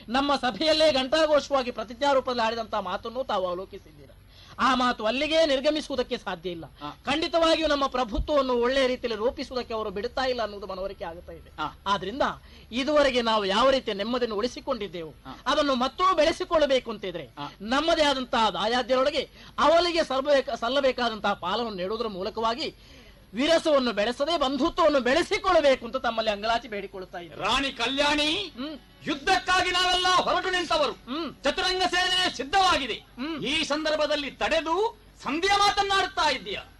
ನಮ್ಮ ಸಭೆಯಲ್ಲೇ ಘಂಟಾಘೋಷವಾಗಿ ಪ್ರತಿಜ್ಞಾರೂಪದಲ್ಲಿ ಆಡಿದಂತಹ ಮಾತನ್ನು ತಾವು ಅವಲೋಕಿಸಿದ್ದೀರಾ ಆ ಮಾತು ಅಲ್ಲಿಗೆ ನಿರ್ಗಮಿಸುವುದಕ್ಕೆ ಸಾಧ್ಯ ಇಲ್ಲ ಹಾ. ಖಂಡಿತವಾಗಿಯೂ ನಮ್ಮ ಪ್ರಭುತ್ವವನ್ನು ಒಳ್ಳೆಯ ರೀತಿಯಲ್ಲಿ ರೂಪಿಸುವುದಕ್ಕೆ ಅವರು ಬಿಡುತ್ತಾ ಇಲ್ಲ ಅನ್ನುವುದು ಮನವರಿಕೆ ಆಗುತ್ತಾ ಇದೆ ಹಾ. ಆದ್ರಿಂದ ಇದುವರೆಗೆ ನಾವು ಯಾವ ರೀತಿಯ ನೆಮ್ಮದಿಯನ್ನು ಉಳಿಸಿಕೊಂಡಿದ್ದೆವು ಹಾ. ಅದನ್ನು ಮತ್ತೂ ಬೆಳೆಸಿಕೊಳ್ಳಬೇಕು ಅಂತಿದ್ರೆ ಹಾ. ನಮ್ಮದೇ ಆದಂತಹ ದಾಯಾದ್ಯರೊಳಗೆ ಅವಳಿಗೆ ಸಲ್ಲಬೇಕ ಸಲ್ಲಬೇಕಾದಂತಹ ಪಾಲವನ್ನು ನೀಡುವುದರ ಮೂಲಕವಾಗಿ ವಿರಸವನ್ನು ಬೆಳೆಸದೆ ಬಂಧುತ್ವವನ್ನು ಬೆಳೆಸಿಕೊಳ್ಳಬೇಕು ಅಂತ ತಮ್ಮಲ್ಲಿ ಅಂಗಲಾಚಿ ಬೇಡಿಕೊಳ್ಳುತ್ತಾ ಇದ್ದಾರೆ ರಾಣಿ ಕಲ್ಯಾಣಿ ಹ್ಮ್ ಯುದ್ಧಕ್ಕಾಗಿ ನಾವೆಲ್ಲ ಹೊರಟು ನಿಂತವರು ಹ್ಮ್ ಚತುರಂಗ ಸೇನೆ ಸಿದ್ಧವಾಗಿದೆ ಹ್ಮ್. ಈ ಸಂದರ್ಭದಲ್ಲಿ ತಡೆದು ಸಂಧಿಯ ಮಾತನ್ನಾಡುತ್ತಾ ಇದ್ದೀಯ